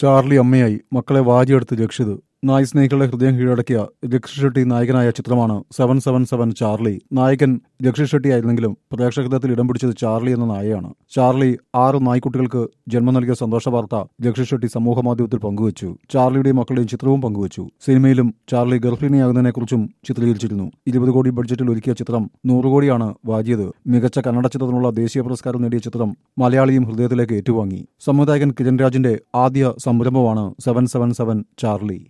Charlie അമ്മയായി മക്കളെ വാരിയെടുത്ത് രക്ഷിത് നായ് സ്നേഹികളുടെ ഹൃദയം കീഴടക്കിയ രക്ഷി ഷെട്ടി നായകനായ ചിത്രമാണ് സെവൻ സെവൻ സെവൻ ചാർലി നായകൻ രക്ഷി ഷെട്ടി ആയിരുന്നെങ്കിലും പ്രേക്ഷകഹൃദയത്തിൽ ഇടം പിടിച്ചത് ചാർലി എന്ന നായയാണ് ചാർലി ആറ് നായ്ക്കുട്ടികൾക്ക് ജന്മം നൽകിയ സന്തോഷ വാർത്ത രക്ഷി ഷെട്ടി സമൂഹമാധ്യമത്തിൽ പങ്കുവച്ചു ചാർലിയുടെയും മക്കളുടെയും ചിത്രവും പങ്കുവച്ചു സിനിമയിലും ചാർലി ഗർഭിണിയാകുന്നതിനെക്കുറിച്ചും ചിത്രീകരിച്ചിരുന്നു ഇരുപത് കോടി ബഡ്ജറ്റിൽ ഒരുക്കിയ ചിത്രം നൂറ് കോടിയാണ് വാരിയത് മികച്ച കന്നഡ ചിത്രത്തിനുള്ള ദേശീയ പുരസ്കാരം നേടിയ ചിത്രം മലയാളിയും ഹൃദയത്തിലേക്ക് ഏറ്റുവാങ്ങി സംവിധായകൻ കിരൺ രാജിന്റെ ആദ്യ സംരംഭമാണ് സെവൻ സെവൻ സെവൻ ചാർലി